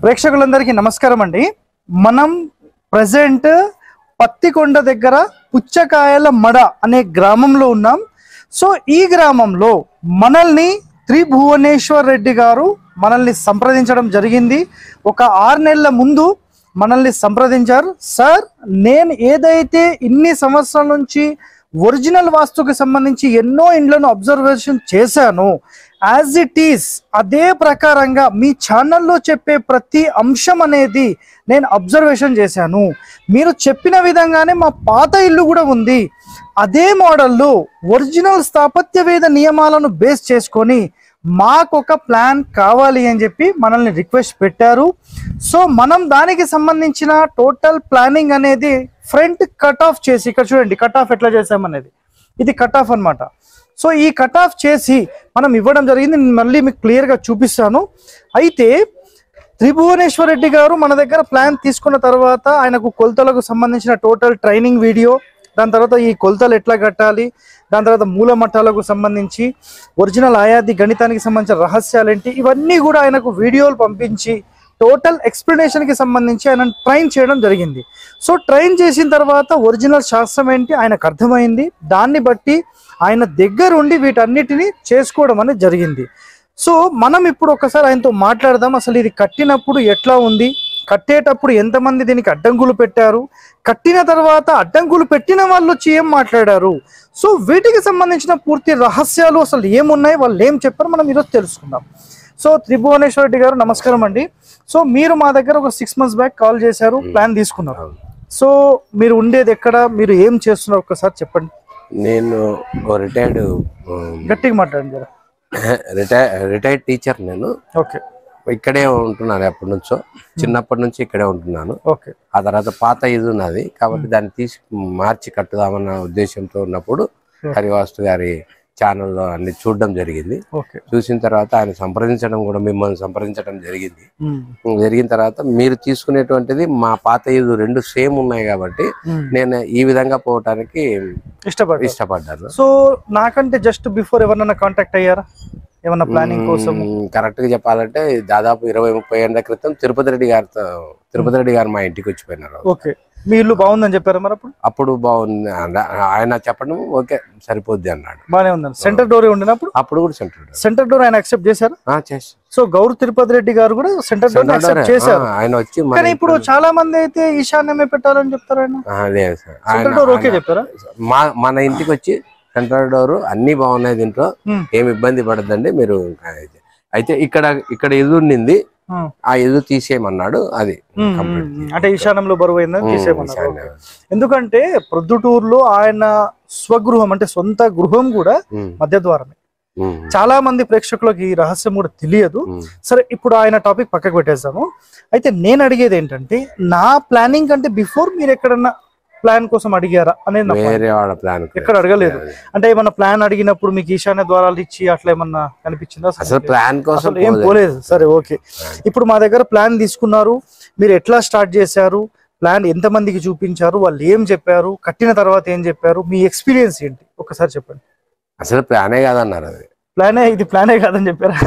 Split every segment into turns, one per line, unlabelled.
ప్రేక్షకులందరికీ నమస్కారం అండి మనం ప్రజెంట్ పత్తికొండ దగ్గర పుచ్చకాయల మడ అనే గ్రామంలో ఉన్నాం సో ఈ గ్రామంలో మనల్ని త్రిభువనేశ్వర్ రెడ్డి గారు మనల్ని సంప్రదించడం జరిగింది ఒక ఆరు నెలల ముందు మనల్ని సంప్రదించారు సార్ నేను ఏదైతే ఇన్ని సంవత్సరాల నుంచి ఒరిజినల్ వాస్తుకి సంబంధించి ఎన్నో ఇండ్లను అబ్జర్వేషన్ చేశాను యాజ్ ఇట్ ఈస్ అదే ప్రకారంగా మీ ఛానల్లో చెప్పే ప్రతి అంశం అనేది నేను అబ్జర్వేషన్ చేశాను మీరు చెప్పిన విధంగానే మా పాత ఇల్లు కూడా ఉంది అదే మోడల్లో ఒరిజినల్ స్థాపత్య వేద నియమాలను బేస్ చేసుకొని మాకొక ప్లాన్ కావాలి అని చెప్పి మనల్ని రిక్వెస్ట్ పెట్టారు సో మనం దానికి సంబంధించిన టోటల్ ప్లానింగ్ అనేది ఫ్రంట్ కట్ ఆఫ్ చేసి ఇక్కడ చూడండి కట్ ఆఫ్ ఎట్లా చేసామనేది ఇది కట్ ఆఫ్ అన్నమాట సో ఈ కట్ ఆఫ్ చేసి మనం ఇవ్వడం జరిగింది నేను మళ్ళీ మీకు క్లియర్గా చూపిస్తాను అయితే త్రిభువనేశ్వర్ రెడ్డి గారు మన దగ్గర ప్లాన్ తీసుకున్న తర్వాత ఆయనకు కొలతలకు సంబంధించిన టోటల్ ట్రైనింగ్ వీడియో దాని తర్వాత ఈ కొలతలు ఎట్లా కట్టాలి దాని తర్వాత మూల మట్టాలకు సంబంధించి ఒరిజినల్ ఆయాది గణితానికి సంబంధించిన రహస్యాలు ఏంటి ఇవన్నీ కూడా ఆయనకు వీడియోలు పంపించి టోటల్ ఎక్స్ప్లెనేషన్ కి సంబంధించి ఆయన ట్రైన్ చేయడం జరిగింది సో ట్రైన్ చేసిన తర్వాత ఒరిజినల్ శాస్త్రం ఏంటి ఆయనకు అర్థమైంది దాన్ని బట్టి ఆయన దగ్గరుండి వీటన్నిటిని చేసుకోవడం అనేది జరిగింది సో మనం ఇప్పుడు ఒకసారి ఆయనతో మాట్లాడదాం అసలు ఇది కట్టినప్పుడు ఎట్లా ఉంది కట్టేటప్పుడు ఎంతమంది దీనికి అడ్డంకులు పెట్టారు కట్టిన తర్వాత అడ్డంకులు పెట్టిన వాళ్ళు వచ్చి ఏం మాట్లాడారు సో వీటికి సంబంధించిన పూర్తి రహస్యాలు అసలు ఏమున్నాయి వాళ్ళు ఏం చెప్పారు మనం ఈరోజు తెలుసుకుందాం సో త్రిభువనేశ్వర రెడ్డి గారు నమస్కారం అండి సో మీరు మా దగ్గర ఒక సిక్స్ మంత్స్ బ్యాక్ కాల్ చేశారు ప్లాన్ తీసుకున్నారు సో మీరు ఉండేది ఎక్కడ మీరు ఏం చేస్తున్నారు ఒకసారి చెప్పండి
నేను రిటైర్డ్
గట్టిగా మాట్లాడండి జరా
రిటైర్ రిటైర్డ్ టీచర్ నేను
ఓకే
ఇక్కడే ఉంటున్నాను ఎప్పటి నుంచో చిన్నప్పటి నుంచి ఇక్కడే ఉంటున్నాను
ఓకే
ఆ తర్వాత పాత ఇది ఉన్నది కాబట్టి దాన్ని తీసి మార్చి కట్టుదామన్న ఉద్దేశంతో ఉన్నప్పుడు హరివాస్తు గారి ఛానల్లో అన్ని చూడడం జరిగింది
ఓకే
చూసిన తర్వాత ఆయన సంప్రదించడం కూడా మిమ్మల్ని సంప్రదించడం జరిగింది
ఉమ్.
జరిగిన తర్వాత మీరు తీసుకునేటువంటిది మా పాత ఇది రెండు సేమ్ ఉన్నాయి కాబట్టి
ఉమ్.
నేను ఈ విధంగా పోవటానికి
ఇష్టపడ్డా
ఇష్టపడ్డాను
సో నాకంటే జస్ట్ బిఫోర్ ఎవరన్నా కాంటాక్ట్ అయ్యారా ఏమన్నా ప్లానింగ్ కోసం
కరెక్ట్ గా చెప్పాలంటే దాదాపు ఇరవై ముప్పై ఏళ్ళ క్రితం తిరుపతి రెడ్డి గారితో తిరుపతి రెడ్డి గారు మా ఇంటికి వచ్చిపోయినారు
ఓకే మీ ఇల్లు బాగుందని చెప్పారా మరి అప్పుడు
అప్పుడు బాగుంది అన్న- ఆయన చెప్పడం ఓకే సరిపోద్ది అన్నాడు
బాగానే ఉందండి సెంటర్ డోర్ ఉండినప్పుడు
అప్పుడు కూడా సెంటర్
సెంటర్ డోర్ ఆయన యాక్సెప్ట్ చేశారు
చేసి
సో గౌరు తిరుపతి రెడ్డి గారు కూడా సెంటర్ డోర్
సెంటర్
యాక్సెప్ట్ చేశారు
ఆయన వచ్చి మన
కానీ ఇప్పుడు చాలా మంది అయితే ఈశాన్యమే పెట్టాలని చెప్తారు ఆయన
ఆ, లేదు సార్
సెంటర్ డోర్ ఓకే
ఆయన
చెప్పారా
మా మన ఇంటికి వచ్చి సెంటర్ డోర్ అన్ని బాగున్నాయి దీంట్లో
Hmm.
ఏమి ఇబ్బంది పడద్దండి మీరు అయితే- అయితే ఇక్కడ ఇక్కడ ఎదురు ఉండింది
ఉమ్,
ఆ ఎదురు తీసేయమన్నాడు అది
ఉమ్,
complete.
ఉమ్, అంటే ఈశాన్యంలో బరువు అయిందని
Hmm,
తీసేయమన్నారు
ఈశాన్యం.
ఎందుకంటే ప్రొద్దుటూరులో ఆయన స్వగృహం అంటే సొంత గృహం కూడా
Hmm,
మధ్య ద్వారమే
hmm,
చాలా మంది ప్రేక్షకులకు ఈ రహస్యం కూడా తెలియదు
hmm.
సరే ఇప్పుడు ఆయన టాపిక్ పక్కకు పెట్టేద్దాము అయితే నేను అడిగేది ఏంటంటే నా ప్లానింగ్ కంటే బిఫోర్ మీరు ఎక్కడన్నా ప్లాన్ కోసం అడిగారా అనేది నా point.
వేరే వాళ్ళ ప్లాన్
ఎక్కడ అడగలేదు అంటే ఏమన్నా ప్లాన్ అడిగినప్పుడు మీకు ఈశాన్య ద్వారాలు ఇచ్చి అట్లా ఏమన్నా కనిపించిందా
అసలు ప్లాన్ కోసం
అసలు ఏం
పోలేదు.
పోలేదు సరే ఓకే ఇప్పుడు మా దగ్గర ప్లాన్ తీసుకున్నారు మీరు ఎట్లా స్టార్ట్ చేశారు ప్లాన్ ఎంత మందికి చూపించారు వాళ్ళు ఏం చెప్పారు కట్టిన తర్వాత ఏం చెప్పారు మీ ఎక్స్పీరియన్స్ ఏంటి ఒకసారి చెప్పండి
అసలు ప్లానే కాదన్నారు అది
ప్లానే ఇది ప్లానే కాదని చెప్పారా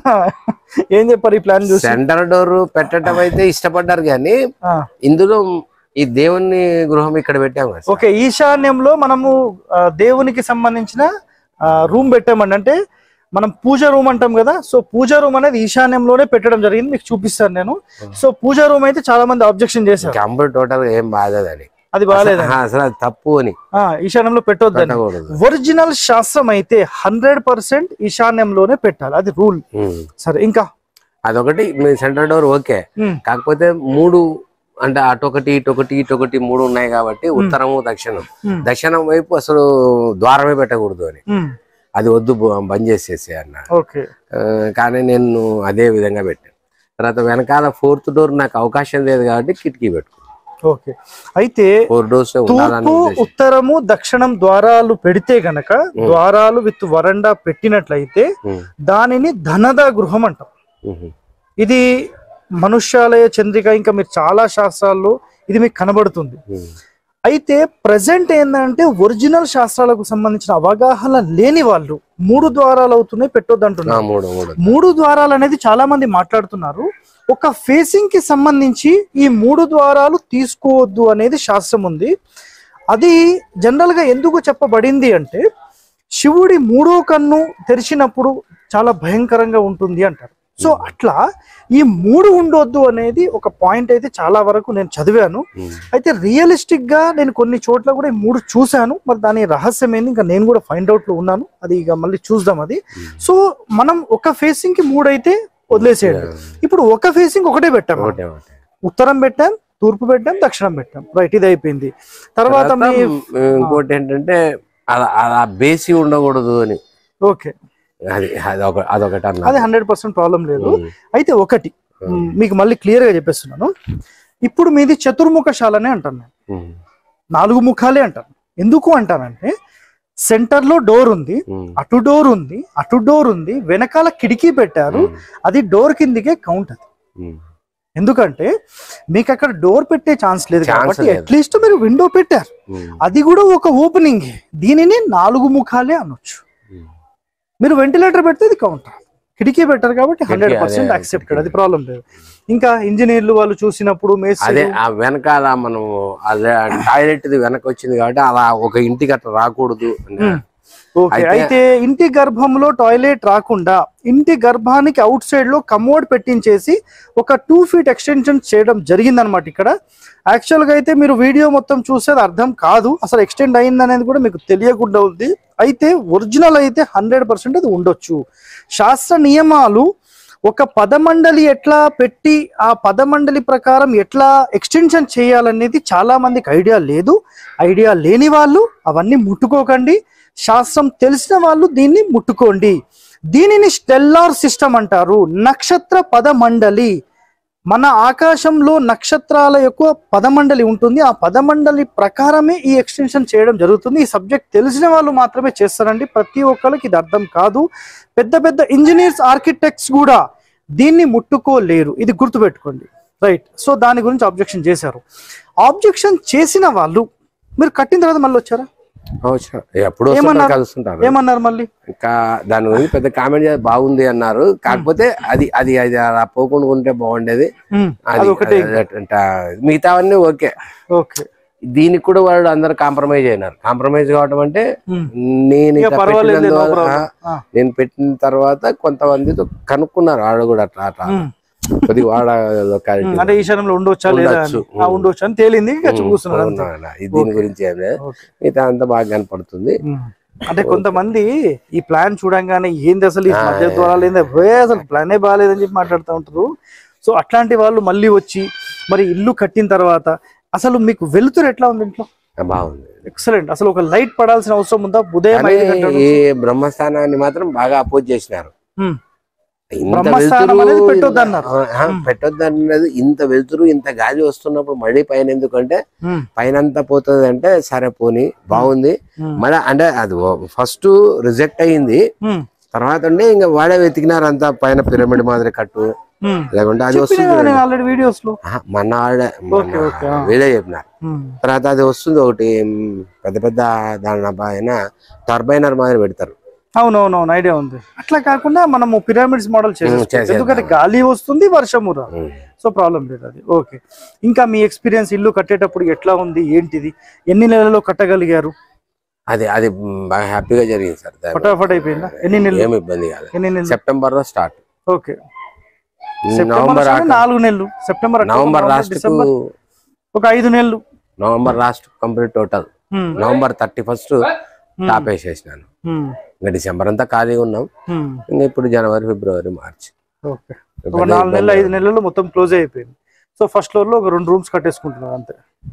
ఏం చెప్పారు ఈ ప్లాన్ చూసి
సెంటర్ డోర్ పెట్టడం అయితే ఇష్టపడ్డారు కానీ
ఆ,
ఇందులో ఈ దేవుని గృహం ఇక్కడ పెట్టాము కదా సార్.
ఓకే ఈశాన్యంలో మనము ఆ, దేవునికి సంబంధించిన రూమ్ పెట్టామండి అంటే మనం పూజ రూమ్ అంటాం కదా సో పూజ రూమ్ అనేది ఈశాన్యంలోనే పెట్టడం జరిగింది మీకు చూపిస్తాను నేను సో పూజ రూమ్ అయితే చాలా మంది అబ్జెక్షన్ చేశారు
కంప్యూటర్ టోటల్ ఏం బాధదని
అది బాగాలేదు
అసలు అది తప్పు అని
ఈశాన్యంలో పెట్టొద్దని
పెట్టకూడదు
ఒరిజినల్ శాస్త్రం అయితే హండ్రెడ్ పర్సెంట్ ఈశాన్యంలోనే పెట్టాలి అది రూల్
ఉమ్.
సరే ఇంకా
అదొకటి మీ సెంటర్ డోర్ ఓకే
ఉమ్,
కాకపోతే మూడు అంటే అటొకటి ఇటొకటి ఇటొకటి మూడు ఉన్నాయి కాబట్టి ఉత్తరము దక్షిణం
ఉమ్,
దక్షిణం వైపు అసలు ద్వారమే పెట్టకూడదు అని
ఉమ్,
అది వద్దు బ- బంద్ చేసేసి అన్నాడు
ఓకే
ఆ, కానీ నేను అదే విధంగా పెట్టాను తర్వాత వెనకాల ఫోర్త్ డోర్ నాకు అవకాశం లేదు కాబట్టి కిటికీ పెట్టుకున్నాను
ఓకే అయితే
ఫోర్ డోర్స్ ఉండాలని
తూర్పు
ఉద్దేశం.
ఉత్తరము దక్షిణం ద్వారాలు పెడితే గనక ద్వారాలు విత్ వరండా పెట్టినట్లయితే
ఉమ్,
దానిని ధనద గృహం అంటాం
ఉమ్,
ఇది మనుష్యాలయ చంద్రిక ఇంకా మీరు చాలా శాస్త్రాల్లో ఇది మీకు కనబడుతుంది
ఉమ్,
అయితే ప్రజెంట్ ఏంటంటే ఒరిజినల్ శాస్త్రాలకు సంబంధించిన అవగాహన లేని వాళ్ళు మూడు ద్వారాలు అవుతున్నాయి పెట్టొద్దు
ఆ,
అంటున్నారు
మూడు మూడు
మూడు ద్వారాలు అనేది చాలా మంది మాట్లాడుతున్నారు ఒక ఫేసింగ్ కి సంబంధించి ఈ మూడు ద్వారాలు తీసుకోవద్దు అనేది శాస్త్రం ఉంది అది జనరల్ గా ఎందుకు చెప్పబడింది అంటే శివుడి మూడో కన్ను తెరిచినప్పుడు చాలా భయంకరంగా ఉంటుంది అంటారు సో అట్లా ఈ మూడు ఉండొద్దు అనేది ఒక పాయింట్ అయితే చాలా వరకు నేను చదివాను
ఉమ్.
అయితే రియలిస్టిక్ గా నేను కొన్ని చోట్ల కూడా ఈ మూడు చూశాను మరి దాని రహస్యం ఏంది ఇంకా నేను కూడా ఫైండ్ అవుట్ లో ఉన్నాను అది ఇక మళ్ళీ చూద్దాం అది సో మనం ఒక ఫేసింగ్ కి మూడు అయితే వదిలేసేయండి ఇప్పుడు ఒక ఫేసింగ్ ఒకటే పెట్టాం మనం.
ఒకటే ఒకటే
ఉత్తరం పెట్టాం తూర్పు పెట్టాం దక్షిణం పెట్టాం రైట్ ఇది అయిపోయింది తర్వాత మీ
తర్వాత ఇంకోటి ఏంటంటే అలా అలా బేసి ఉండకూడదు అని
ఓకే
అది అదొక అదొకటి
అది
అన్నారు
హండ్రెడ్ పర్సెంట్ ప్రాబ్లం లేదు
ఉమ్.
అయితే ఒకటి
ఉమ్.
మీకు మళ్ళీ క్లియర్ గా చెప్పేస్తున్నాను ఇప్పుడు మీది చతుర్ముఖశాలనే అంటాను నేను
ఉమ్.
నాలుగు ముఖాలే అంటాను ఎందుకు అంటానంటే సెంటర్ లో డోర్ ఉంది
ఉమ్.
అటు డోర్ ఉంది అటు డోర్ ఉంది వెనకాల కిటికీ పెట్టారు అది డోర్ కిందికే కౌంట్ అది
ఉమ్.
ఎందుకంటే మీకు అక్కడ డోర్ పెట్టే ఛాన్స్ లేదు
Chance
కాబట్టి
లేదు.
అట్లీస్ట్ మీరు విండో పెట్టారు
ఉమ్.
అది కూడా ఒక ఓపెనింగ్ దీనిని నాలుగు ముఖాలే అనొచ్చు
ఉమ్.
మీరు వెంటిలేటర్ పెడితే ఇది కౌంటర్ కిటికీ పెట్టారు కాబట్టి హండ్రెడ్ పర్సెంట్
అదే,
యాక్సెప్టెడ్ అది ప్రాబ్లం లేదు ఇంకా ఇంజనీర్లు వాళ్ళు చూసినప్పుడు
అదే
మేస్త్రి
ఆ వెనకాల మనం అదే టాయిలెట్ ది వెనక వచ్చింది కాబట్టి అలా ఒక ఇంటికి అట్లా రాకూడదు అని.
ఓకే
అయితే-
అయితే ఇంటి గర్భంలో టాయిలెట్ రాకుండా ఇంటి గర్భానికి అవుట్ సైడ్ లో కమోడ్ పెట్టించేసి ఒక టూ ఫీట్ ఎక్స్టెన్షన్ చేయడం జరిగిందనమాట ఇక్కడ యాక్చువల్ గా అయితే మీరు వీడియో మొత్తం చూసేది అర్థం కాదు అసలు ఎక్స్టెండ్ అయింది అనేది కూడా మీకు తెలియకుండా ఉంది అయితే ఒరిజినల్ అయితే హండ్రెడ్ పర్సెంట్ అది ఉండొచ్చు శాస్త్ర నియమాలు ఒక పదమండలి ఎట్లా పెట్టి ఆ పదమండలి ప్రకారం ఎట్లా ఎక్స్టెన్షన్ చేయాలనేది చాలా మందికి ఐడియా లేదు ఐడియా లేని వాళ్ళు అవన్నీ ముట్టుకోకండి శాస్త్రం తెలిసిన వాళ్ళు దీన్ని ముట్టుకోండి దీనిని స్టెల్లార్ సిస్టమ్ అంటారు నక్షత్ర పదమండలి మన ఆకాశంలో నక్షత్రాల యొక్క పదమండలి ఉంటుంది ఆ పదమండలి ప్రకారమే ఈ ఎక్స్టెన్షన్ చేయడం జరుగుతుంది ఈ సబ్జెక్ట్ తెలిసిన వాళ్ళు మాత్రమే చేస్తారండి ప్రతి ఒక్కరికి ఇది అర్థం కాదు పెద్ద పెద్ద ఇంజనీర్స్ ఆర్కిటెక్ట్స్ కూడా దీన్ని ముట్టుకోలేరు ఇది గుర్తుపెట్టుకోండి రైట్ సో దాని గురించి ఆబ్జెక్షన్ చేశారు ఆబ్జెక్షన్ చేసిన వాళ్ళు మీరు కట్టిన తర్వాత మళ్ళీ వచ్చారా
అవసరం. ఎప్పుడు వస్తుంటారు
ఏమన్నారు?
కలుస్తుంటారు
ఏమన్నారు మళ్ళీ
ఇంకా దాని గురించి పెద్ద కామెంట్ చేసి బాగుంది అన్నారు కాకపోతే అది అది అది అలా పోకుండా ఉంటే బాగుండేది
ఉమ్,
అది
అది ఒకటే
మిగతావన్నీ ఓకే
ఓకే
దీనికి కూడా వాళ్ళు అందరు కాంప్రమైజ్ అయినారు కాంప్రమైజ్ కావడం అంటే
ఉమ్.
నేను
ఇక
ఇట్లా
పర్వాలేదు no
పెట్టినందువల్ల,
problem.
ఆ,
ఆ.
నేను పెట్టిన తర్వాత కొంతమందితో కనుక్కున్నారు వాళ్ళు కూడా అట్లా అట్లా
ఉమ్.
కొద్దిగా వాడ locality.
అంటే ఈశాన్యంలో ఉండొచ్చా లేదా అని.
ఉండొచ్చు.
ఆ, ఉండొచ్చు అని తేలింది ఇక చూస్తున్నారు అంతే.
అవునా, ఇది దీని గురించి ఏం లేదు
ఓకే.
మిగతా అంతా బాగా కనపడుతుంది
ఉమ్. అంటే కొంతమంది ఈ ప్లాన్ చూడంగానే ఏంది అసలు ఈ మధ్య ద్వారాలు ఏంది ఏ అసలు ప్లానే బాగాలేదని చెప్పి మాట్లాడుతూ ఉంటారు సో అట్లాంటి వాళ్ళు మళ్ళీ వచ్చి మరి ఇల్లు కట్టిన తర్వాత అసలు మీకు వెలుతురు ఎట్లా ఉంది ఇంట్లో
ఆ, బాగుంది
ఎక్సలెంట్ అసలు ఒక లైట్ పడాల్సిన అవసరం ఉందా ఉదయం
కానీ
ఐదు గంటల
ఈ
నుంచి?
బ్రహ్మస్థానాన్ని మాత్రం బాగా అపోజ్ చేసినారు
ఉమ్.
ఇంత
బ్రహ్మస్థానం
వెలుతురు
అనేది పెట్టొద్దన్నారు.
ఆ, పెట్టొద్దు అన్నది ఇంత వెలుతురు ఇంత గాలి వస్తున్నప్పుడు మళ్ళీ పైన ఎందుకంటే
ఉమ్.
పైన అంతా పోతుంది అంటే సరే పోని బాగుంది
ఉమ్.
మళ్ళీ అంటే అది ఫస్ట్ రిజెక్ట్ అయ్యింది
ఉమ్.
తర్వాత అంటే ఇంకా వాడే వెతికినారు అంతా పైన పిరమిడ్ మాదిరి కట్టు
ఉమ్.
లేకుంటే అది
చెప్పినా
వస్తుంది
కదా నేను ఆల్రెడీ వీడియోస్ లో
ఆహా, మన ఆడే
ఓకే, ఓకే, ఆ.
వీడే చెప్పినారు
ఉమ్.
తర్వాత అది వస్తుంది ఒకటి మ్, పెద్ద పెద్ద దాని పైన టర్బైనర్ మాదిరి పెడతారు
అవునవునవును ఐడియా ఉంది అట్లా కాకుండా మనము పిరమిడ్స్ మోడల్ చేసేస్తాం
చేసేద్దాం.
ఎందుకంటే గాలి వస్తుంది వర్షము రాదు
ఉమ్.
సో ప్రాబ్లం లేదు అది ఓకే ఇంకా మీ ఎక్స్పీరియన్స్ ఇల్లు కట్టేటప్పుడు ఎట్లా ఉంది ఏంటిది ఎన్ని నెలల్లో కట్టగలిగారు
అది అది మ్, బాగా హ్యాపీగా జరిగింది సార్ దాని-
ఫటాఫట్ అయిపోయిందా ఎన్ని నెలలు
ఏమి ఇబ్బంది కాదు
ఎన్ని నెలలు
సెప్టెంబర్ లో స్టార్ట్
ఓకే సెప్టెంబర్
నవంబర్
నుంచి
ఆఖరి-
నాలుగు నెలలు September October,
November
November,
last కు
డిసెంబర్ ఒక ఐదు నెలలు
November last complete total
hmm,
November thirty first top వేసేసినాను
హ్మ్,
ఇంకా డిసెంబర్ అంతా ఖాళీగా ఉన్నాం
హ్మ్.
ఇంకా ఇప్పుడు జనవరి ఫిబ్రవరి మార్చ్
ఓకే ఒక నాలుగు నెలలు ఐదు నెలలు మొత్తం క్లోజ్ అయిపోయింది సో ఫస్ట్ ఫ్లోర్ లో ఒక రెండు రూమ్స్ కట్టేసుకుంటున్నారు అంతే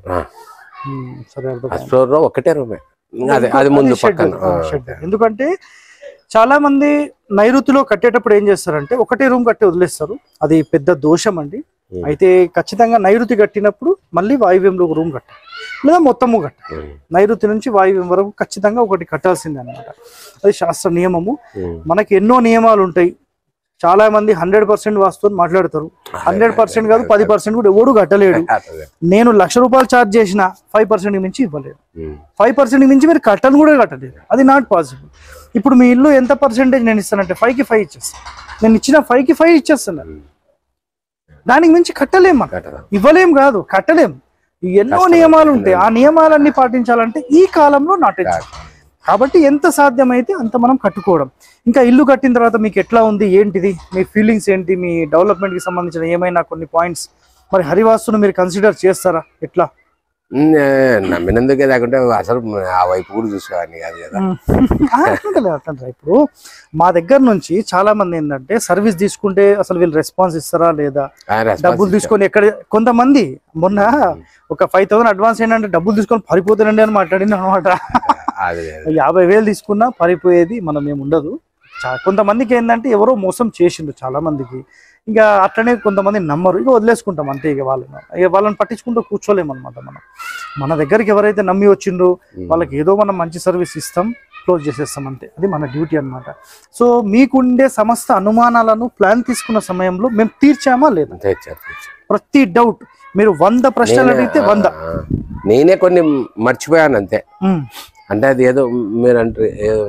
హ్మ్, సరే అర్థం
ఫస్ట్ ఫ్లోర్ లో ఒకటే రూమే అదే అది ముందు
అది షెడ్,
పక్కన
ఆ, షెడ్. ఎందుకంటే చాలా మంది నైరుతిలో కట్టేటప్పుడు ఏం చేస్తారంటే ఒకటే రూమ్ కట్టి వదిలేస్తారు అది పెద్ద దోషం అండి
Hmm.
అయితే ఖచ్చితంగా నైరుతి కట్టినప్పుడు మళ్ళీ వాయువ్యంలో ఒక రూమ్ కట్టాలి లేదా మొత్తము కట్టాలి
ఉమ్,
నైరుతి నుంచి వాయువ్యం వరకు ఖచ్చితంగా ఒకటి కట్టాల్సిందే అనమాట అది శాస్త్ర నియమము
ఉమ్,
మనకి ఎన్నో నియమాలు ఉంటాయి చాలా మంది హండ్రెడ్ పర్సెంట్ వాస్తు మాట్లాడతారు హండ్రెడ్ పర్సెంట్ కాదు పది పర్సెంట్ కూడా ఎవడు కట్టలేడు
అదే.
నేను లక్ష రూపాయలు ఛార్జ్ చేసిన ఫైవ్ పర్సెంట్ మించి ఇవ్వలేదు
ఉమ్.
ఫైవ్ పర్సెంట్ మించి మీరు కట్టను కూడా కట్టలేదు అది నాట్ పాసిబుల్ ఇప్పుడు మీ ఇల్లు ఎంత పర్సెంటేజ్ నేను ఇస్తానంటే ఫైవ్ కి ఫైవ్ ఇచ్చేస్తాను నేను ఇచ్చిన ఫైవ్ కి ఫైవ్ ఇచ్చేస్తాను దానికి మించి కట్టలేం మనం
కట్టదా.
ఇవ్వలేం కాదు కట్టలేం ఎన్నో నియమాలు ఉంటాయి ఆ నియమాలన్నీ పాటించాలంటే ఈ కాలంలో నాటించాలి కాబట్టి ఎంత సాధ్యమైతే అంత మనం కట్టుకోవడం ఇంకా ఇల్లు కట్టిన తర్వాత మీకు ఎట్లా ఉంది ఏంటిది మీ ఫీలింగ్స్ ఏంటి మీ డెవలప్మెంట్ కి సంబంధించిన ఏమైనా కొన్ని పాయింట్స్ మరి హరివాస్తును మీరు కన్సిడర్ చేస్తారా ఎట్లా
ఉమ్, ఏ, నమ్మినందుకే లేకుంటే అసలు ఆ వైపు కూడా చూసుకోవాలి అది కదా
ఆ, అట్లుంటలే, అట్లుంటలే. ఇప్పుడు మా దగ్గర నుంచి చాలా మంది ఏంటంటే సర్వీస్ తీసుకుంటే అసలు వీళ్ళు రెస్పాన్స్ ఇస్తారా లేదా
ఆ response
డబ్బులు తీసుకొని ఎక్కడ కొంతమంది మొన్న ఒక ఫైవ్ థౌసండ్ అడ్వాన్స్ ఏంటంటే డబ్బులు తీసుకొని పరిపోతానండి అని మాట్లాడింది అనమాట
అది
యాభై వేలు తీసుకున్నా పరిపోయేది మనం ఏమి ఉండదు చా- కొంతమందికి ఏంటంటే ఎవరో మోసం చేసిండు చాలా మందికి ఇక అట్లనే కొంతమంది నమ్మరు ఇక వదిలేసుకుంటాం అంతే ఇక వాళ్ళని ఇక వాళ్ళని పట్టించుకుంటూ కూర్చోలేము అనమాట మనం మన దగ్గరికి ఎవరైతే నమ్మి వచ్చిండ్రో వాళ్ళకి ఏదో మనం మంచి సర్వీస్ ఇస్తాం క్లోజ్ చేసేస్తాం అంతే అది మన డ్యూటీ అన్నమాట సో మీకుండే సమస్త అనుమానాలను ప్లాన్ తీసుకున్న సమయంలో మేము తీర్చామా లేదా
అంతే ఇచ్చారు, ఇచ్చారు.
ప్రతి డౌట్ మీరు వంద ప్రశ్నలు
నేనే-
అడిగితే వంద
ఆ, నేనే కొన్ని మర్చిపోయాను అంతే
ఉమ్.
అంటే అది ఏదో మీరు అంటే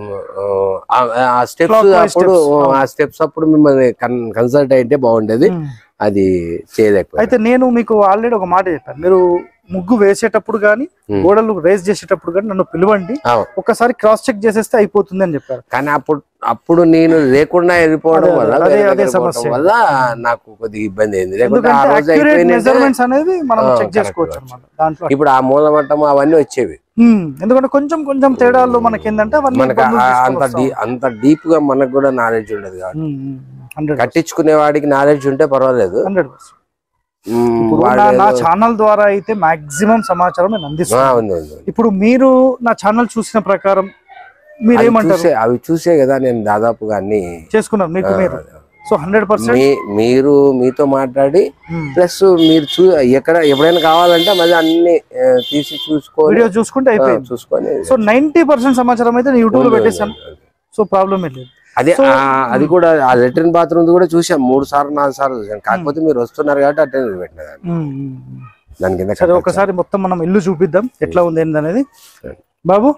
ఆ స్టెప్స్
Clockwise
అప్పుడు
steps.
ఆ స్టెప్స్ అప్పుడు మిమ్మల్ని కన్సల్ట్ అయితే బాగుండేది
ఉమ్.
అది చేయలేకపోయింది
అయితే నేను మీకు ఆల్రెడీ ఒక మాట చెప్పాను మీరు ముగ్గు వేసేటప్పుడు కానీ
ఉమ్.
గోడలు రేస్ చేసేటప్పుడు కానీ నన్ను పిలవండి ఒక్కసారి క్రాస్ చెక్ చేసేస్తే అయిపోతుంది అని చెప్పారు
కానీ అప్పుడు అప్పుడు నేను లేకుండా వెళ్ళిపోవడం
అదే,
వల్ల
అదే,
వేరే
అదే
దగ్గరికి పోవడం
సమస్య.
వల్ల నాకు కొద్దిగా ఇబ్బంది అయింది లేకపోతే ఆ
ఎందుకంటే
రోజు
అక్యురేట్
అయిపోయిందంటే
మెజర్మెంట్స్ అనేది మనం
ఆ,
చెక్
correct
చేసుకోవచ్చు
గా
అనమాట దాంట్లో
ఇప్పుడు ఆ మూలమట్టం అవన్నీ వచ్చేవి
ఉమ్, ఎందుకంటే కొంచెం కొంచెం తేడాల్లో మనకి ఏంటంటే అవన్నీ
మనకు ఆ- అంత డీ అంత డీప్ గా మనకు కూడా నాలెడ్జ్ ఉండదు కాబట్టి
హండ్రెడ్
కట్టించుకునే వాడికి నాలెడ్జ్ ఉంటే పర్వాలేదు
హండ్రెడ్
ఉమ్,
ఇప్పుడు
వాడు
నా- నా
ఏదో-
ఛానల్ ద్వారా అయితే మాక్సిమం సమాచారం నేను
ఆ,
అందిస్తాను
ఉంది ఉంది ఉంది.
ఇప్పుడు మీరు నా ఛానల్ చూసిన ప్రకారం
అవి
మీరేమంటారు
చూసే అవి చూసే కదా నేను దాదాపుగా అన్ని
చేసుకున్నారు మీకు మీరు సో హండ్రెడ్ పర్సెంట్
మీ మీరు మీతో మాట్లాడి ప్లస్ మీరు చూ ఎక్కడ ఎప్పుడైనా కావాలంటే మళ్ళీ అన్ని ఆ, తీసి చూసుకొని
వీడియో చూసుకుంటే
ఆ,
అయిపోయింది
చూసుకొని
సో నైన్టీ పర్సెంట్ సమాచారం అయితే నేను యూట్యూబ్ లో పెట్టేశాను సో ప్రాబ్లం ఏం లేదు
అదే ఆ, అది కూడా ఆ లెట్రిన్ బాత్రూమ్ కూడా చూసాం మూడు సార్లు నాలుగు సార్లు చూసాం కాకపోతే మీరు వస్తున్నారు కాబట్టి అటెండ్ పెట్టిన దాన్ని.
ఉమ్, ఉమ్, ఉమ్.
దాని కింద
సరే
కట్టొచ్చు.
ఒకసారి మొత్తం మనం ఇల్లు చూపిద్దాం ఎట్లా ఉంది ఏంది అనేది బాబు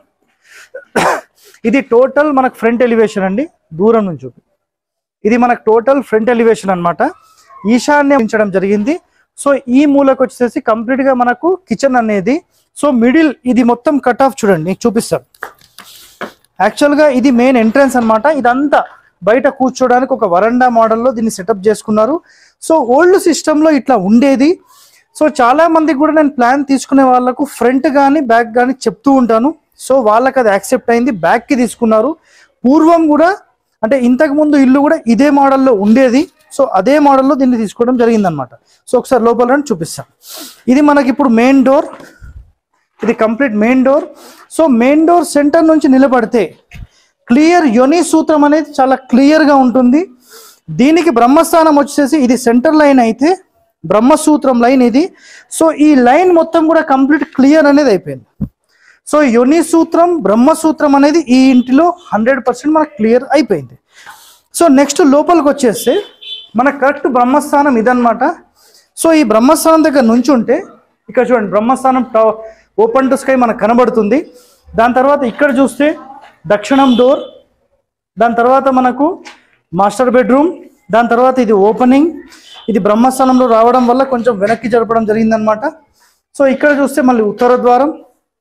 ఇది టోటల్ మనకు ఫ్రంట్ ఎలివేషన్ అండి దూరం నుంచి చూపి ఇది మనకు టోటల్ ఫ్రంట్ ఎలివేషన్ అన్నమాట ఈశాన్యం ఉంచడం జరిగింది సో ఈ మూలకు వచ్చేసి కంప్లీట్ గా మనకు కిచెన్ అనేది సో మిడిల్ ఇది మొత్తం కట్ ఆఫ్ చూడండి మీకు చూపిస్తాను యాక్చువల్ గా ఇది మెయిన్ ఎంట్రన్స్ అన్నమాట ఇదంతా బయట కూర్చోడానికి ఒక వరండా మోడల్లో దీన్ని సెటప్ చేసుకున్నారు సో ఓల్డ్ సిస్టమ్ లో ఇట్లా ఉండేది సో చాలా మందికి కూడా నేను ప్లాన్ తీసుకునే వాళ్ళకు ఫ్రంట్ కానీ బ్యాక్ కానీ చెప్తూ ఉంటాను సో వాళ్ళకి అది యాక్సెప్ట్ అయింది బ్యాక్ కి తీసుకున్నారు పూర్వం కూడా అంటే ఇంతకు ముందు ఇల్లు కూడా ఇదే మోడల్లో ఉండేది సో అదే మోడల్లో దీన్ని తీసుకోవడం జరిగిందనమాట సో ఒకసారి లోపల రండి చూపిస్తాను ఇది మనకి ఇప్పుడు మెయిన్ డోర్ ఇది complete main door so main door centre నుంచి నిలబడితే క్లియర్ యోని సూత్రం అనేది చాలా క్లియర్ గా ఉంటుంది దీనికి బ్రహ్మస్థానం వచ్చేసి ఇది సెంటర్ లైన్ అయితే బ్రహ్మసూత్రం లైన్ ఇది సో ఈ లైన్ మొత్తం కూడా కంప్లీట్ క్లియర్ అనేది అయిపోయింది సో యోని సూత్రం బ్రహ్మసూత్రం అనేది ఈ ఇంటిలో హండ్రెడ్ పర్సెంట్ మనకు క్లియర్ అయిపోయింది సో నెక్స్ట్ లోపలికి వచ్చేస్తే మన కరెక్ట్ బ్రహ్మస్థానం ఇదన్నమాట సో ఈ బ్రహ్మస్థానం దగ్గర నుంచి ఉంటే ఇక్కడ చూడండి బ్రహ్మస్థానం ఓపెన్ టు స్కై మనకు కనబడుతుంది దాని తర్వాత ఇక్కడ చూస్తే దక్షిణం డోర్ దాని తర్వాత మనకు మాస్టర్ బెడ్రూమ్ దాని తర్వాత ఇది ఓపెనింగ్ ఇది బ్రహ్మస్థానంలో రావడం వల్ల కొంచెం వెనక్కి జరపడం జరిగిందనమాట సో ఇక్కడ చూస్తే మళ్ళీ ఉత్తర ద్వారం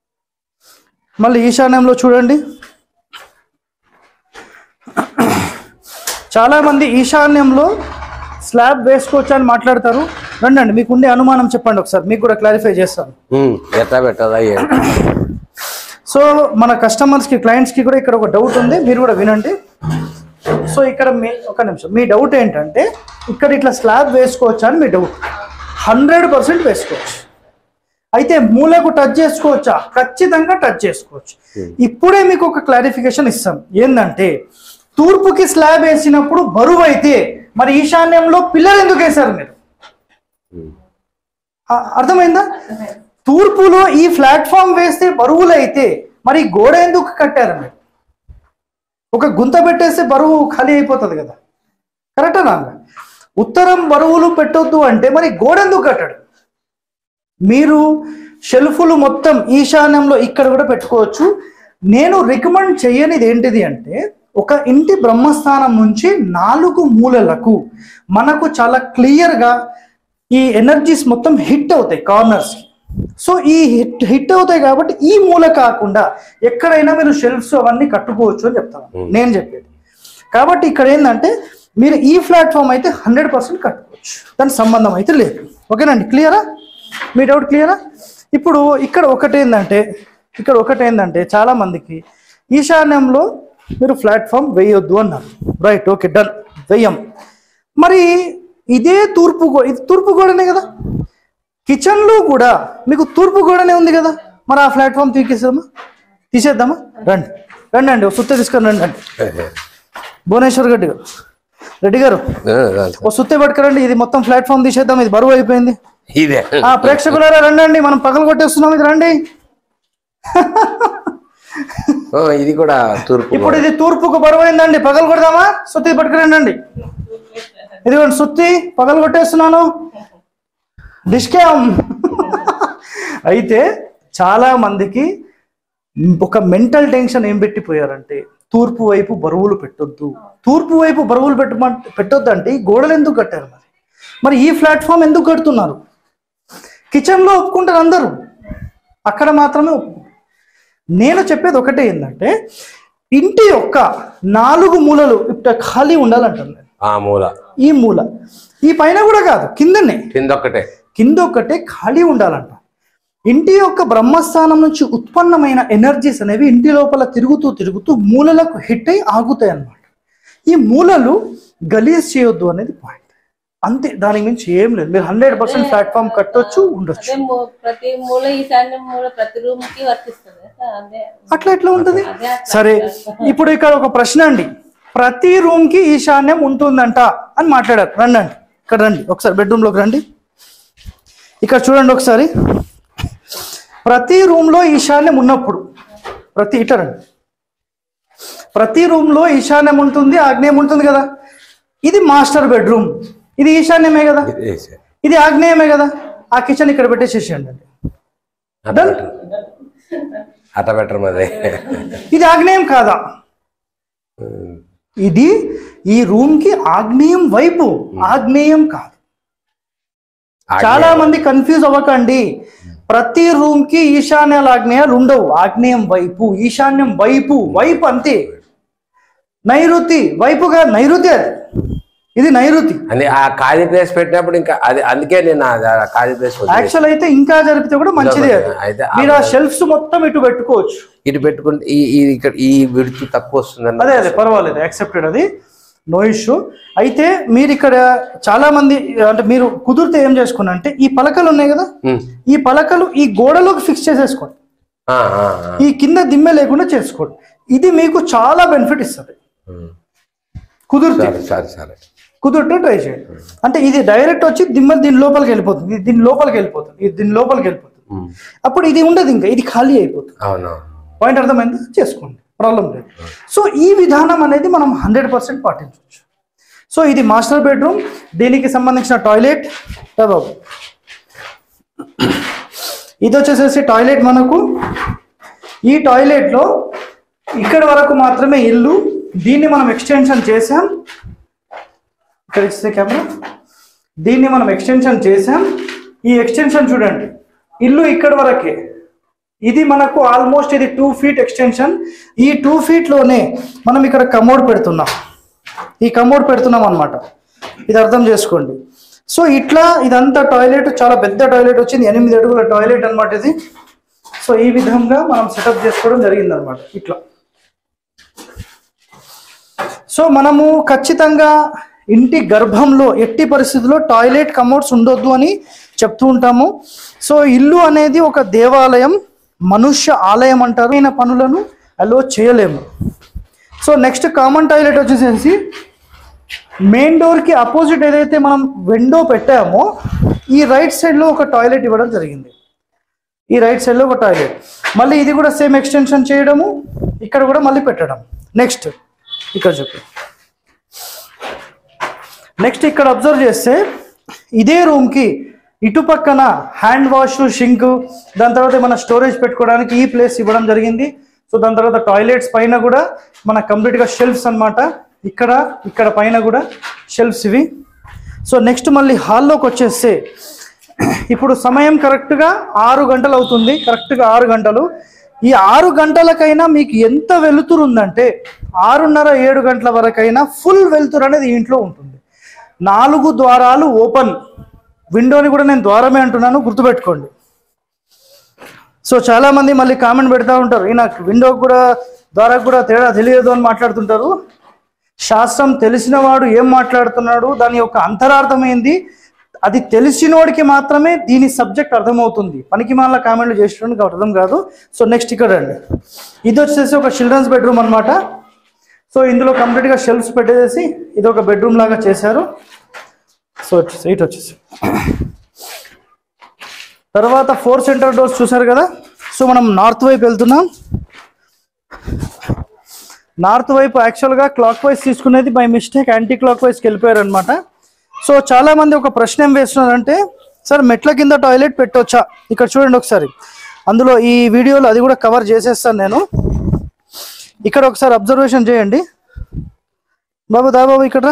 మళ్ళీ ఈశాన్యంలో చూడండి చాలా మంది ఈశాన్యంలో స్లాబ్ వేసుకోవచ్చు అని మాట్లాడతారు రండి మీకు ఉండే అనుమానం చెప్పండి ఒకసారి మీకు కూడా క్లారిఫై చేస్తాను
ఉమ్, ఎట్లా పెట్టదా ఏంటి
సో మన కస్టమర్స్ కి క్లయింట్స్ కి కూడా ఇక్కడ ఒక డౌట్ ఉంది మీరు కూడా వినండి సో ఇక్కడ మీ ఒక నిమిషం మీ డౌట్ ఏంటంటే ఇక్కడ ఇట్లా స్లాబ్ వేసుకోవచ్చా అని మీ డౌట్ హండ్రెడ్ పర్సెంట్ వేసుకోవచ్చు అయితే మూలకు టచ్ చేసుకోవచ్చా ఖచ్చితంగా టచ్ చేసుకోవచ్చు ఇప్పుడే మీకు ఒక క్లారిఫికేషన్ ఇస్తాం ఏంటంటే తూర్పుకి స్లాబ్ వేసినప్పుడు బరువు అయితే మరి ఈశాన్యంలో పిల్లలు ఎందుకు వేశారు మీరు ఆ- అర్థమైందా తూర్పులో ఈ ప్లాట్ఫామ్ వేస్తే బరువులు అయితే మరి ఈ గోడ ఎందుకు కట్టారు మీరు ఒక గుంత పెట్టేస్తే బరువు ఖాళీ అయిపోతుంది కదా కరెక్టేనా ఉత్తరం బరువులు పెట్టొద్దు అంటే మరి గోడ ఎందుకు కట్టాడు మీరు షెల్ఫ్లు మొత్తం ఈశాన్యంలో ఇక్కడ కూడా పెట్టుకోవచ్చు నేను రికమెండ్ చేయనిది ఏంటిది అంటే ఒక ఇంటి బ్రహ్మస్థానం నుంచి నాలుగు మూలలకు మనకు చాలా క్లియర్గా ఈ ఎనర్జీస్ మొత్తం హిట్ అవుతాయి కార్నర్స్ సో ఈ హిట్ హిట్ అవుతాయి కాబట్టి ఈ మూల కాకుండా ఎక్కడైనా మీరు షెల్ఫ్స్ అవన్నీ కట్టుకోవచ్చు అని చెప్తాను నేను చెప్పేది కాబట్టి ఇక్కడ ఏంటంటే మీరు ఈ ప్లాట్ఫామ్ అయితే హండ్రెడ్ పర్సెంట్ కట్టుకోవచ్చు దాని సంబంధం అయితే లేదు ఓకేనండి క్లియరా మీ డౌట్ క్లియరా ఇప్పుడు ఇక్కడ ఒకటేందంటే ఇక్కడ ఒకటేందంటే చాలా మందికి ఈశాన్యంలో మీరు ప్లాట్ఫామ్ వేయొద్దు అన్నారు రైట్ ఓకే డన్ వెయ్యం మరి ఇదే తూర్పు గో ఇది తూర్పు గోడనే కదా కిచెన్లో కూడా మీకు తూర్పు గోడనే ఉంది కదా మరి ఆ ప్లాట్ఫామ్ తీసేద్దామా తీసేద్దామా రండి రండి అండి సుత్త తీసుకొని రండి అండి భువనేశ్వర్ రెడ్డి గారు రెడ్డి గారు ఓ సుత్తే పట్టుకురండి ఇది మొత్తం ప్లాట్ఫామ్ తీసేద్దాం ఇది బరువు అయిపోయింది
ఇదే
ఆ ప్రేక్షకులారా రండి మనం పగలు కొట్టేస్తున్నాం ఇది రండి
ఓ, ఇది కూడా తూర్పు
ఇప్పుడు ఇది తూర్పుకు బరువు అయిందండి పగలు కొడదామా సుత్తి పట్టుకురండి అండి ఇదిగోండి సుత్తి పగలు కొట్టేస్తున్నాను డిస్కామ్ అయితే చాలా మందికి ఒక మెంటల్ టెన్షన్ ఏం పెట్టిపోయారంటే తూర్పు వైపు బరువులు పెట్టొద్దు తూర్పు వైపు బరువులు పెట్టమ పెట్టొద్దు అంటే ఈ గోడలు ఎందుకు కట్టారు మరి మరి ఈ ప్లాట్ఫామ్ ఎందుకు కడుతున్నారు కిచెన్లో ఒప్పుకుంటారు అందరూ అక్కడ మాత్రమే ఒప్పుకుంటారు నేను చెప్పేది ఒకటే ఏంటంటే ఇంటి యొక్క నాలుగు మూలలు ఇట్ట ఖాళీ ఉండాలంటాను నేను
ఆ మూల
ఈ మూల ఈ పైన కూడా కాదు కిందనే
కింద ఒక్కటే
కింద ఒక్కటే ఖాళీ ఉండాలంట ఇంటి యొక్క బ్రహ్మస్థానం నుంచి ఉత్పన్నమైన ఎనర్జీస్ అనేవి ఇంటి లోపల తిరుగుతూ తిరుగుతూ మూలలకు హిట్ అయి ఆగుతాయి అన్నమాట ఈ మూలలు గలీజ్ చేయొద్దు అనేది పాయింట్ అంతే దానికి మించి ఏం లేదు మీరు హండ్రెడ్ పర్సెంట్ ప్లాట్ఫామ్ కట్టొచ్చు ఉండొచ్చు
అదే మూ- ప్రతి మూల ఈశాన్య మూల ప్రతి రూమ్ కి వర్తిస్తుంది కదా, అదే
అట్లా ఎట్లా ఉంటుంది
అదే అట్లా.
సరే ఇప్పుడు ఇక్కడ ఒక ప్రశ్న అండి ప్రతి రూమ్ కి ఈశాన్యం ఉంటుందంట అని మాట్లాడారు రండి అండి ఇక్కడ రండి ఒకసారి బెడ్రూమ్ లోకి రండి ఇక్కడ చూడండి ఒకసారి ప్రతి రూమ్ లో ఈశాన్యం ఉన్నప్పుడు ప్రతి ఇట రండి ప్రతి రూమ్ లో ఈశాన్యం ఉంటుంది ఆగ్నేయం ఉంటుంది కదా ఇది మాస్టర్ బెడ్రూమ్ ఇది ఈశాన్యమే కదా
ఇదే సార్.
ఇది ఆగ్నేయమే కదా ఆ కిచెన్ ఇక్కడ పెట్టేసేసేయండి అండి
అట్ట
Done.
బెటర్. అట్ట బెటర్ మరి
ఇది ఆగ్నేయం కాదా ఇది ఈ రూమ్ కి ఆగ్నేయం వైపు ఆగ్నేయం కాదు చాలా మంది కన్ఫ్యూజ్ అవ్వకండి ప్రతి రూమ్ కి ఈశాన్యాలు ఆగ్నేయాలు ఉండవు ఆగ్నేయం వైపు ఈశాన్యం వైపు వైపు అంతే నైరుతి వైపుగా నైరుతి అది ఇది నైరుతి
అని ఆ ఖాళీ ప్లేస్ పెట్టినప్పుడు ఇంకా అది అందుకే నేను ఆ ఆ ఖాళీ ప్లేస్ వదిలేసి
యాక్చువల్ అయితే ఇంకా జరిపితే కూడా మంచిదే అది
అయితే ఆ
మీరు ఆ షెల్ఫ్స్ మొత్తం ఇటు పెట్టుకోవచ్చు
ఇటు పెట్టుకుంటే ఈ ఈ ఇక్కడ ఈ విడుతు తక్కువ వస్తుందని
అదే అదే పర్వాలేదు యాక్సెప్టెడ్ అది నో ఇష్యూ అయితే మీరు ఇక్కడ చాలా మంది అంటే మీరు కుదిరితే ఏం చేసుకోండి అంటే ఈ పలకలు ఉన్నాయి కదా
ఉమ్.
ఈ పలకలు ఈ గోడలోకి ఫిక్స్ చేసేసుకోండి
ఆ, ఆ, ఆ.
ఈ కింద దిమ్మె లేకుండా చేసుకోండి ఇది మీకు చాలా బెనిఫిట్ ఇస్తుంది
ఉమ్.
కుదిరితే
సరే సరే సరే
కుదిరితే ట్రై చేయండి అంటే ఇది డైరెక్ట్ వచ్చి దిమ్మ దీని లోపలికి వెళ్ళిపోతుంది ఇది దీని లోపలికి వెళ్ళిపోతుంది ఇది దీని లోపలికి వెళ్ళిపోతుంది
ఉమ్.
అప్పుడు ఇది ఉండదు ఇంకా ఇది ఖాళీ అయిపోతుంది
అవునవును
పాయింట్ అర్థమైంది చేసుకోండి ప్రాబ్లం లేదు సో ఈ విధానం అనేది మనం హండ్రెడ్ పర్సెంట్ పాటించవచ్చు సో ఇది మాస్టర్ బెడ్రూమ్ దీనికి సంబంధించిన టాయిలెట్ బాబు ఇది వచ్చేసేసి టాయిలెట్ మనకు ఈ టాయిలెట్లో ఇక్కడ వరకు మాత్రమే ఇల్లు దీన్ని మనం ఎక్స్టెన్షన్ చేసాం ఇక్కడ ఇస్తే కెమెరా దీన్ని మనం ఎక్స్టెన్షన్ చేసాం ఈ ఎక్స్టెన్షన్ చూడండి ఇల్లు ఇక్కడ వరకే ఇది మనకు ఆల్మోస్ట్ ఇది టూ ఫీట్ ఎక్స్టెన్షన్ ఈ టూ లోనే మనం ఇక్కడ కమోడ్ పెడుతున్నాం ఈ కమోడ్ పెడుతున్నాం అనమాట ఇది అర్థం చేసుకోండి సో ఇట్లా ఇదంతా టాయిలెట్ చాలా పెద్ద టాయిలెట్ వచ్చింది ఎనిమిది అడుగుల టాయిలెట్ అన్నమాట ఇది సో ఈ విధంగా మనం సెటప్ చేసుకోవడం జరిగింది అనమాట ఇట్లా సో మనము ఖచ్చితంగా ఇంటి గర్భంలో ఎట్టి పరిస్థితుల్లో టాయిలెట్ కమోడ్స్ ఉండొద్దు అని చెప్తూ ఉంటాము సో ఇల్లు అనేది ఒక దేవాలయం మనుష్య ఆలయం అంటారు అయిన పనులను అలో చేయలేము సో నెక్స్ట్ కామన్ టాయిలెట్ వచ్చేసేసి మెయిన్ డోర్కి అపోజిట్ ఏదైతే మనం విండో పెట్టామో ఈ రైట్ సైడ్లో ఒక టాయిలెట్ ఇవ్వడం జరిగింది ఈ రైట్ సైడ్లో ఒక టాయిలెట్ మళ్ళీ ఇది కూడా సేమ్ ఎక్స్టెన్షన్ చేయడము ఇక్కడ కూడా మళ్ళీ పెట్టడం నెక్స్ట్ ఇక్కడ చెప్పు నెక్స్ట్ ఇక్కడ అబ్జర్వ్ చేస్తే ఇదే రూమ్ కి ఇటు పక్కన హ్యాండ్ వాష్ షింక్ దాని తర్వాత మన స్టోరేజ్ పెట్టుకోవడానికి ఈ ప్లేస్ ఇవ్వడం జరిగింది సో దాని తర్వాత టాయిలెట్స్ పైన కూడా మన కంప్లీట్ గా షెల్ఫ్స్ అన్నమాట ఇక్కడ ఇక్కడ పైన కూడా షెల్ఫ్స్ ఇవి సో నెక్స్ట్ మళ్ళీ హాల్లోకి వచ్చేస్తే ఇప్పుడు సమయం కరెక్ట్గా ఆరు గంటలు అవుతుంది కరెక్ట్గా ఆరు గంటలు ఈ ఆరు గంటలకైనా మీకు ఎంత వెలుతురు ఉందంటే ఆరున్నర ఏడు గంటల వరకైనా ఫుల్ వెలుతురు అనేది ఈ ఇంట్లో ఉంటుంది నాలుగు ద్వారాలు ఓపెన్ విండోని కూడా నేను ద్వారమే అంటున్నాను గుర్తుపెట్టుకోండి సో చాలా మంది మళ్ళీ కామెంట్ పెడతా ఉంటారు ఈ నాకు విండో కూడా ద్వారా కూడా తేడా తెలియదు అని మాట్లాడుతుంటారు శాస్త్రం తెలిసినవాడు ఏం మాట్లాడుతున్నాడు దాని యొక్క అంతరార్థం ఏంది అది తెలిసినోడికి మాత్రమే దీని సబ్జెక్ట్ అర్థమవుతుంది పనికి మాల కామెంట్లు చేసేటోడికి అర్థం కాదు సో నెక్స్ట్ ఇక్కడ అండి ఇది వచ్చేసి ఒక చిల్డ్రన్స్ బెడ్రూమ్ అన్నమాట సో ఇందులో కంప్లీట్గా షెల్ఫ్స్ పెట్టేసి ఇది ఒక బెడ్రూమ్ లాగా చేశారు సో వచ్చేసి ఇటు వచ్చేసి తర్వాత ఫోర్ సెంటర్ డోర్స్ చూసారు కదా సో మనం నార్త్ వైపు వెళ్తున్నాం నార్త్ వైపు యాక్చువల్గా క్లాక్ వైజ్ తీసుకునేది బై మిస్టేక్ యాంటీ క్లాక్ వైజ్కి వెళ్ళిపోయారు అనమాట సో చాలా మంది ఒక ప్రశ్న ఏం వేస్తున్నారంటే సార్ మెట్ల కింద టాయిలెట్ పెట్టొచ్చా ఇక్కడ చూడండి ఒకసారి అందులో ఈ వీడియోలో అది కూడా కవర్ చేసేస్తాను నేను ఇక్కడ ఒకసారి అబ్జర్వేషన్ చేయండి బాబు దా బాబు ఇక్కడ రా.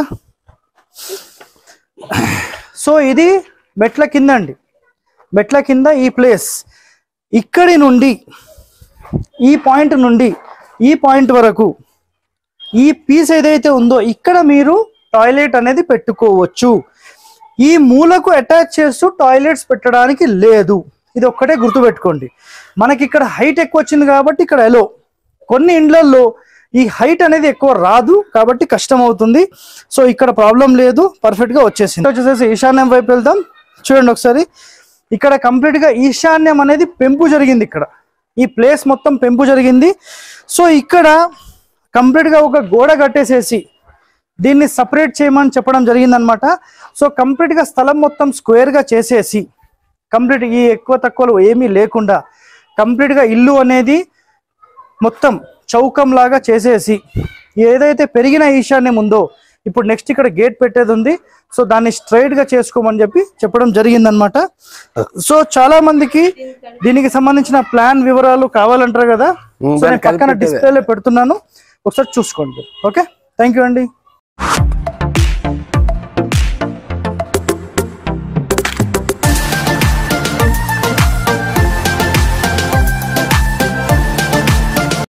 సో ఇది మెట్ల కింద అండి మెట్ల కింద ఈ ప్లేస్ ఇక్కడి నుండి ఈ పాయింట్ నుండి ఈ పాయింట్ వరకు ఈ పీస్ ఏదైతే ఉందో ఇక్కడ మీరు టాయిలెట్ అనేది పెట్టుకోవచ్చు ఈ మూలకు అటాచ్ చేస్తూ టాయిలెట్స్ పెట్టడానికి లేదు ఇది ఒక్కటే గుర్తుపెట్టుకోండి మనకి ఇక్కడ హైట్ ఎక్కువ వచ్చింది కాబట్టి ఇక్కడ ఎలో కొన్ని ఇండ్లల్లో ఈ హైట్ అనేది ఎక్కువ రాదు కాబట్టి కష్టం అవుతుంది సో ఇక్కడ ప్రాబ్లం లేదు పర్ఫెక్ట్ గా వచ్చేసింది వచ్చేసేసి ఈశాన్యం వైపు వెళ్దాం చూడండి ఒకసారి ఇక్కడ కంప్లీట్ గా ఈశాన్యం అనేది పెంపు జరిగింది ఇక్కడ ఈ ప్లేస్ మొత్తం పెంపు జరిగింది సో ఇక్కడ కంప్లీట్ గా ఒక గోడ కట్టేసేసి దీన్ని సపరేట్ చేయమని చెప్పడం జరిగిందనమాట సో కంప్లీట్ గా స్థలం మొత్తం స్క్వేర్ గా చేసేసి కంప్లీట్ ఈ ఎక్కువ తక్కువలు ఏమీ లేకుండా కంప్లీట్ గా ఇల్లు అనేది మొత్తం చౌకం లాగా చేసేసి ఏదైతే పెరిగిన ఈశాన్యం ఉందో ఇప్పుడు నెక్స్ట్ ఇక్కడ గేట్ పెట్టేది ఉంది సో దాన్ని స్ట్రైట్ గా చేసుకోమని చెప్పి చెప్పడం జరిగిందనమాట సో చాలా మందికి దీనికి సంబంధించిన ప్లాన్ వివరాలు కావాలంటారు కదా
ఉమ్,
సో నేను
దాన్ని
పక్కన
కలిపి
డిస్ప్లేలో పెడుతున్నాను ఒకసారి చూసుకోండి ఓకే థ్యాంక్ యూ అండి